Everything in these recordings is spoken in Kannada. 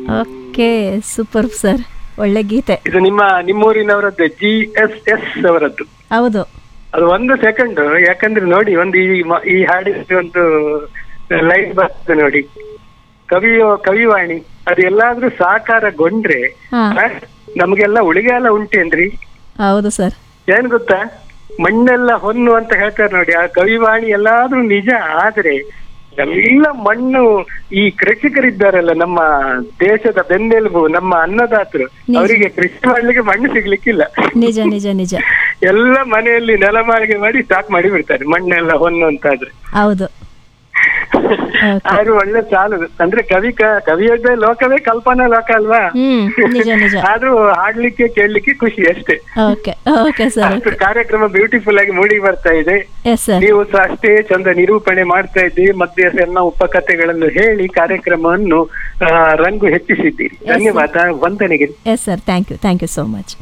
ಓಕೆ ಸೂಪರ್ ಸರ್ ಒಳ್ಳೆ ಗೀತೆ ಇದು ನಿಮ್ಮ ನಿಮ್ಮೂರಿನವರದ್ದು ಜಿ ಎಸ್ ಎಸ್ ಅವರದ್ದು ಹೌದು ಅದು ಒಂದು ಸೆಕೆಂಡ್ ಯಾಕಂದ್ರೆ ನೋಡಿ ಒಂದು ಈ ಮ- ಈ ಹಾಡಿನ ಒಂದು ಲೈನ್ ಬರ್ತದೆ ನೋಡಿ ಕವಿಯೋ ಕವಿವಾಣಿ ಅದು ಎಲ್ಲಾದ್ರೂ ಸಾಕಾರಗೊಂಡ್ರೆ ಹಾ ಆ, ನಮಗೆಲ್ಲ ಉಳಿಗಾಲ ಉಂಟೇನ್ರಿ ಹೌದು ಸರ್ ಏನ್ ಗೊತ್ತಾ ಮಣ್ಣೆಲ್ಲ ಹೊನ್ನು ಅಂತ ಹೇಳ್ತಾರೆ ನೋಡಿ ಆ ಕವಿವಾಣಿ ಎಲ್ಲಾದ್ರೂ ನಿಜ ಆದ್ರೆ ಎಲ್ಲ ಮಣ್ಣು ಈ ಕೃಷಿಕರಿದ್ದಾರಲ್ಲ ನಮ್ಮ ದೇಶದ ಬೆನ್ನೆಲುಬು ನಮ್ಮ ಅನ್ನದಾತರು ಅವರಿಗೆ ಕೃಷಿ ಮಾಡ್ಲಿಕ್ಕೆ ಮಣ್ಣು ಸಿಗ್ಲಿಕ್ಕಿಲ್ಲ ನಿಜ ನಿಜ ನಿಜ ಎಲ್ಲ ಮನೆಯಲ್ಲಿ ನೆಲಮಾಳಿಗೆ ಮಾಡಿ ಸ್ಟಾಕ್ ಮಾಡಿ ಬಿಡ್ತಾರೆ ಮಣ್ಣೆಲ್ಲ ಹೊನ್ನು ಅಂತಾದ್ರೆ ಹೌದು Okay. ಆದ್ರೂ ಒಳ್ಳೆ ಚಾಲು ಅಂದ್ರೆ ಕವಿ ಕ- ಕವಿಯದ್ದೇ ಲೋಕವೇ ಕಲ್ಪನಾ ಲೋಕ ಅಲ್ವಾ ಹ್ಮ್ ನಿಜ ನಿಜ ಆದ್ರೂ ಹಾಡ್ಲಿಕ್ಕೆ ಕೇಳಲಿಕ್ಕೆ ಖುಷಿ ಅಷ್ಟೇ ಓಕೆ ಓಕೆ ಸರ್ ಅಷ್ಟು ಕಾರ್ಯಕ್ರಮ ಬ್ಯೂಟಿಫುಲ್ ಆಗಿ ಮೂಡಿ ಬರ್ತಾ ಇದೆ ಎಸ್ ಸರ್ ನೀವು ಸಹ ಅಷ್ಟೇ ಚಂದ ನಿರೂಪಣೆ ಮಾಡ್ತಾ ಇದ್ದೀರಿ ಮಧ್ಯೆ ಸಣ್ಣ ಉಪಕಥೆಗಳನ್ನು ಹೇಳಿ ಕಾರ್ಯಕ್ರಮವನ್ನು ಆ, ರಂಗು ಹೆಚ್ಚಿಸಿದ್ದೀರಿ ಧನ್ಯವಾದ ವಂದನೆಗೆ yes sir thank you thank you so much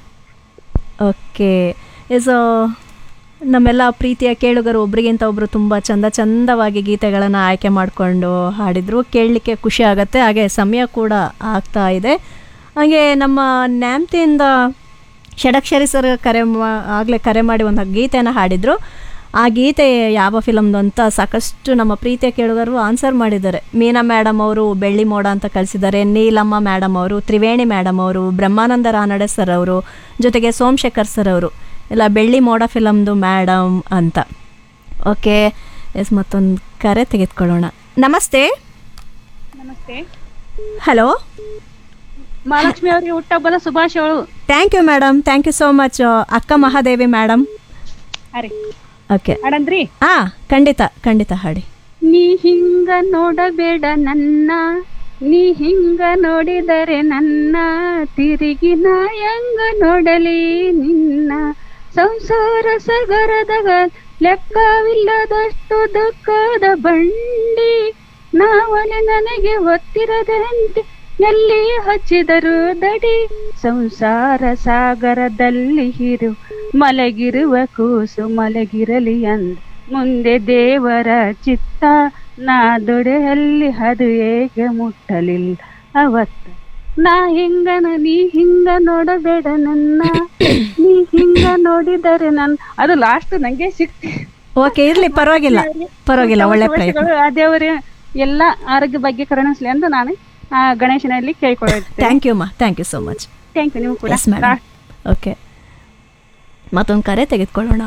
okay yes ನಮ್ಮೆಲ್ಲ ಪ್ರೀತಿಯ ಕೇಳುಗರು ಒಬ್ರಿಗಿಂತ ಒಬ್ಬರು ತುಂಬ ಚಂದ ಚಂದವಾಗಿ ಗೀತೆಗಳನ್ನು ಆಯ್ಕೆ ಮಾಡಿಕೊಂಡು ಹಾಡಿದರು ಕೇಳಲಿಕ್ಕೆ ಖುಷಿ ಆಗುತ್ತೆ ಹಾಗೆ ಸಮಯ ಕೂಡ ಆಗ್ತಾ ಇದೆ ಹಾಗೆ ನಮ್ಮ ನ್ಯಾಮ್ತಿಯಿಂದ ಷಡಕ್ಷರಿ ಸರ್ ಕರೆ ಮಾ ಆಗಲೇ ಕರೆ ಮಾಡಿ ಒಂದು ಗೀತೆಯನ್ನು ಹಾಡಿದರು ಆ ಗೀತೆ ಯಾವ ಫಿಲಮ್ದು ಅಂತ ಸಾಕಷ್ಟು ನಮ್ಮ ಪ್ರೀತಿಯ ಕೇಳುಗರು ಆನ್ಸರ್ ಮಾಡಿದ್ದಾರೆ ಮೀನಾ ಮೇಡಮ್ ಅವರು ಬೆಳ್ಳಿ ಮೋಡ ಅಂತ ಕಳಿಸಿದ್ದಾರೆ ನೀಲಮ್ಮ ಮೇಡಮ್ ಅವರು ತ್ರಿವೇಣಿ ಮೇಡಮ್ ಅವರು ಬ್ರಹ್ಮಾನಂದ ರಾನಡೆ ಸರ್ ಅವರು ಜೊತೆಗೆ ಸೋಮಶೇಖರ್ ಸರ್ ಅವರು ಇಲ್ಲ ಬೆಳ್ಳಿ ಮೋಡ ಫಿಲಮ್ದು ಮೇಡಮ್ ಅಂತ ಓಕೆ ಎಸ್ ಮತ್ತೊಂದು ಕರೆ ತೆಗೆದುಕೊಳ್ಳೋಣ ನಮಸ್ತೆ ನಮಸ್ತೆ ಹಲೋ ಮಹಾಲಕ್ಷ್ಮಿ ಅವರಿಗೆ ಹುಟ್ಟಹಬ್ಬದ ಶುಭಾಶಯಗಳು thank you madam thank you so much ಅಕ್ಕ ಮಹಾದೇವಿ ಮೇಡಮ್ ಅರೆ ಓಕೆ ಅಡಂದ್ರಿ ಹಾಂ ಖಂಡಿತ ಖಂಡಿತ ಹಾಡಿ ನೀ ಹಿಂಗ ನೋಡಬೇಡ ನನ್ನ ನೀ ಹಿಂಗ ನೋಡಿದರೆ ನನ್ನ ತಿರುಗಿ ನಾ ಹೆಂಗ ನೋಡಲಿ ನಿನ್ನ ಸಂಸಾರ ಸಗರದಾಗ ಲೆಕ್ಕವಿಲ್ಲದಷ್ಟು ದುಃಖದ ಬಂಡಿ ನಾವನೆ ನನಗೆ ಒತ್ತಿರದಂತೆ ಎಲ್ಲಿ ಹಚ್ಚಿದರು ದಡಿ ಸಂಸಾರ ಸಾಗರದಲ್ಲಿ ಹಿರು ಮಲಗಿರುವ ಕೂಸು ಮಲಗಿರಲಿ ಅಂದ ಮುಂದೆ ದೇವರ ಚಿತ್ತ ನಾ ದೊಡೆಯಲ್ಲಿ ಅದು ಹೇಗೆ ಮುಟ್ಟಲಿಲ್ಲ ಅವತ್ತ ನಾ ಹಿಂಗನ ನೀ ಹಿಂಗ ನೋಡಬೇಡ ನನ್ನ ನೀ ಹಿಂಗ ನೋಡಿದರೆ ನನ್ ಅದು ಲಾಸ್ಟ್ ನಂಗೆ ಸಿಕ್ತಿ ಓಕೆ ಇರಲಿ ಪರವಾಗಿಲ್ಲ ಪರವಾಗಿಲ್ಲ ಒಳ್ಳೆ ಪ್ರಯತ್ನ ಆ ದೇವರ ಎಲ್ಲ ಆರೋಗ್ಯ ಬಗ್ಗೆ ಕರುಣಿಸ್ಲಿ ಅಂತ ನಾನು ಆ ಗಣೇಶನಲ್ಲಿ ಕೇಳ್ಕೊಳ್ಳುತ್ತೇನೆ ಥ್ಯಾಂಕ್ ಯು ಮಾ thank you so much thank you ನೀವು ಕೂಡ ಎಸ್ ಮೇಡಮ್ ಓಕೆ ಮತ್ತೊಂದು ಕರೆ ತೆಗೆದುಕೊಳ್ಳೋಣ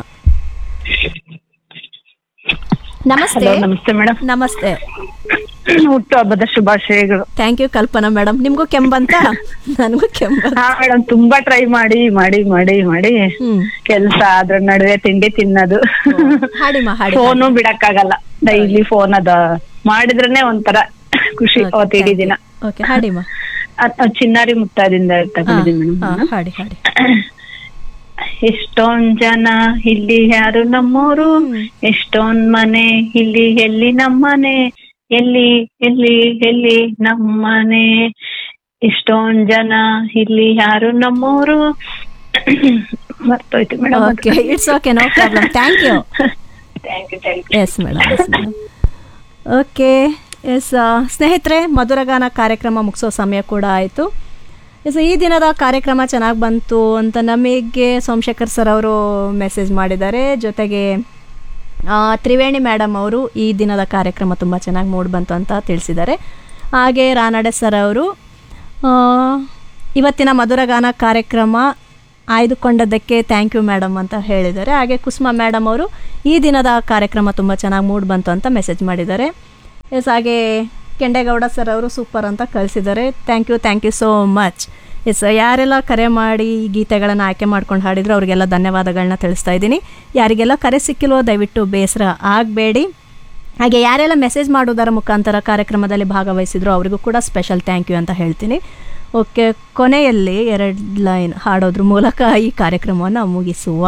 ನಮಸ್ತೆ ಹಲೋ ನಮಸ್ತೆ ಮೇಡಮ್ ನಮಸ್ತೆ ಹುಟ್ಟು ಹಬ್ಬದ ಶುಭಾಶಯಗಳು ಥ್ಯಾಂಕ್ ಯು ಕಲ್ಪನಾ ಮೇಡಮ್ ನಿಮಗೂ ಕೆಂಬಂತ ನನಗೂ ಕೆಂಬಂತ ಹಾ ಮೇಡಮ್ ತುಂಬಾ ಟ್ರೈ ಮಾಡಿ ಮಾಡಿ ಮಾಡಿ ಮಾಡಿ ಹ್ಮ್ ಕೆಲ್ಸ ಅದ್ರ ನಡುವೆ ತಿಂಡಿ ತಿನ್ನೋದು ಹಾಡಿಮ್ಮ ಹಾಡಿ ಫೋನು ಬಿಡಕ್ಕಾಗಲ್ಲ ಡೈಲಿ ಫೋನ್ ಅದ ಮಾಡಿದ್ರೇನೆ ಒಂಥರ ಖುಷಿ ಅವತ್ತು ಇಡೀ ದಿನ ಓಕೆ ಹಾಡಿಮ್ಮ ಅದ್- ಅದ್ ಚಿನ್ನಾರಿ ಮುತ್ತಾದಿಂದ ತಗೊಂಡಿದ್ದೀನಿ ಹಾ, ಮೇಡಮ್ ಹಾಡಿ ಹಾಡಿ ಎಷ್ಟೊಂದ್ ಜನ ಇಲ್ಲಿ ಯಾರು ನಮ್ಮೂರು ಎಷ್ಟೊಂದ್ ಮನೆ ಇಲ್ಲಿ ಎಲ್ಲಿ ನಮ್ಮನೆ ಎಲ್ಲಿ ಎಲ್ಲಿ ಎಲ್ಲಿ ನಮ್ಮನೆ ಎಷ್ಟೊಂದ್ ಜನ ಇಲ್ಲಿ ಯಾರು ನಮ್ಮೂರು ಮರ್ತೋಯ್ತು madam okay it's okay no problem thank you thank you thank you yes madam yes madam okay yes ಸ್ನೇಹಿತರೆ ಮಧುರಗಾನ ಕಾರ್ಯಕ್ರಮ ಮುಗಿಸೋ ಸಮಯ ಕೂಡ ಆಯಿತು ಎಸ್ ಈ ದಿನದ ಕಾರ್ಯಕ್ರಮ ಚೆನ್ನಾಗಿ ಬಂತು ಅಂತ ನಮಗೆ ಸೋಮಶೇಖರ್ ಸರ್ ಅವರು ಮೆಸೇಜ್ ಮಾಡಿದ್ದಾರೆ ಜೊತೆಗೆ ಆ, ತ್ರಿವೇಣಿ ಮೇಡಮ್ ಅವರು ಈ ದಿನದ ಕಾರ್ಯಕ್ರಮ ತುಂಬ ಚೆನ್ನಾಗಿ ಮೂಡಿ ಬಂತು ಅಂತ ತಿಳಿಸಿದ್ದಾರೆ ಹಾಗೆ ರಾನಡೆ ಸರ್ ಅವರು ಆ, ಇವತ್ತಿನ ಮಧುರಗಾನ ಕಾರ್ಯಕ್ರಮ ಆಯ್ದುಕೊಂಡದ್ದಕ್ಕೆ ಥ್ಯಾಂಕ್ ಯು ಮೇಡಮ್ ಅಂತ ಹೇಳಿದ್ದಾರೆ ಹಾಗೆ ಕುಸುಮಾ ಮೇಡಮ್ ಅವರು ಈ ದಿನದ ಕಾರ್ಯಕ್ರಮ ತುಂಬ ಚೆನ್ನಾಗಿ ಮೂಡ್ ಬಂತು ಅಂತ ಮೆಸೇಜ್ ಮಾಡಿದ್ದಾರೆ ಎಸ್ ಹಾಗೆ ಕೆಂಡೇಗೌಡ ಸರ್ ಅವರು ಸೂಪರ್ ಅಂತ ಕಳಿಸಿದ್ದಾರೆ thank you thank you so much yes ಯಾರೆಲ್ಲ ಕರೆ ಮಾಡಿ ಈ ಗೀತೆಗಳನ್ನು ಆಯ್ಕೆ ಮಾಡ್ಕೊಂಡು ಹಾಡಿದ್ರು ಅವರಿಗೆಲ್ಲ ಧನ್ಯವಾದಗಳನ್ನ ತಿಳಿಸ್ತಾ ಇದ್ದೀನಿ ಯಾರಿಗೆಲ್ಲ ಕರೆ ಸಿಕ್ಕಿಲ್ವೋ ದಯವಿಟ್ಟು ಬೇಸರ ಆಗಬೇಡಿ ಹಾಗೆ ಯಾರೆಲ್ಲ ಮೆಸೇಜ್ ಮಾಡೋದರ ಮುಖಾಂತರ ಕಾರ್ಯಕ್ರಮದಲ್ಲಿ ಭಾಗವಹಿಸಿದ್ರು ಅವರಿಗೂ ಕೂಡ ಸ್ಪೆಷಲ್ ಥ್ಯಾಂಕ್ ಯು ಅಂತ ಹೇಳ್ತೀನಿ ಓಕೆ ಕೊನೆಯಲ್ಲಿ ಎರಡು ಲೈನ್ ಹಾಡೋದ್ರ ಮೂಲಕ ಈ ಕಾರ್ಯಕ್ರಮವನ್ನು ಮುಗಿಸುವ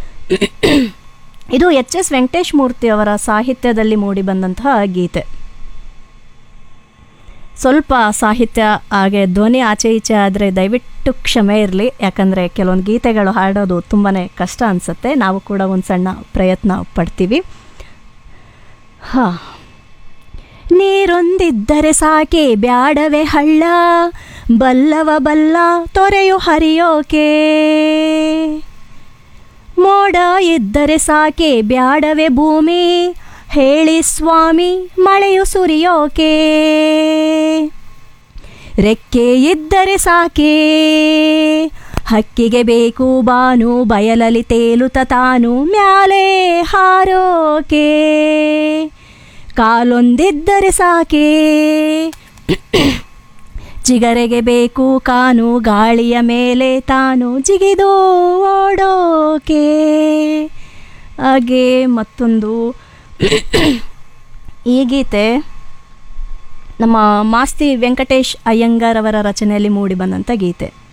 ಇದು ಎಚ್ ಎಸ್ ವೆಂಕಟೇಶ್ ಮೂರ್ತಿ ಅವರ ಸಾಹಿತ್ಯದಲ್ಲಿ ಮೂಡಿಬಂದಂತಹ ಗೀತೆ ಸ್ವಲ್ಪ ಸಾಹಿತ್ಯ ಹಾಗೆ ಧ್ವನಿ ಆಚೆ ಈಚೆ ಆದರೆ ದಯವಿಟ್ಟು ಕ್ಷಮೆ ಇರಲಿ ಯಾಕಂದರೆ ಕೆಲವೊಂದು ಗೀತೆಗಳು ಹಾಡೋದು ತುಂಬಾ ಕಷ್ಟ ಅನಿಸುತ್ತೆ ನಾವು ಕೂಡ ಒಂದು ಸಣ್ಣ ಪ್ರಯತ್ನ ಪಡ್ತೀವಿ ಹಾಂ ನೀರೊಂದಿದ್ದರೆ ಸಾಕೆ ಬ್ಯಾಡವೆ ಹಳ್ಳ ಬಲ್ಲವ ಬಲ್ಲ ತೊರೆಯು ಹರಿಯೋಕೆ ಮೋಡ ಇದ್ದರೆ ಸಾಕೆ ಬ್ಯಾಡವೆ ಭೂಮಿ ಹೇಳಿ ಸ್ವಾಮಿ ಮಳೆಯು ಸುರಿಯೋಕೆ ರೆಕ್ಕೆ ಇದ್ದರೆ ಸಾಕೆ ಹಕ್ಕಿಗೆ ಬೇಕು ಬಾನು ಬಯಲಲಿ ತೇಲುತ್ತ ತಾನು ಮ್ಯಾಲೆ ಹಾರೋಕೆ ಕಾಲೊಂದಿದ್ದರೆ ಸಾಕೆ ಚಿಗರೆಗೆ ಬೇಕು ಕಾನು ಗಾಳಿಯ ಮೇಲೆ ತಾನು ಜಿಗಿದು ಓಡೋಕೆ ಹಾಗೆ ಮತ್ತೊಂದು ಈ ಗೀತೆ ನಮ್ಮ ಮಾಸ್ತಿ ವೆಂಕಟೇಶ್ ಅಯ್ಯಂಗಾರ್ ಅವರ ರಚನೆಯಲ್ಲಿ ಮೂಡಿ ಬಂದಂಥ ಗೀತೆ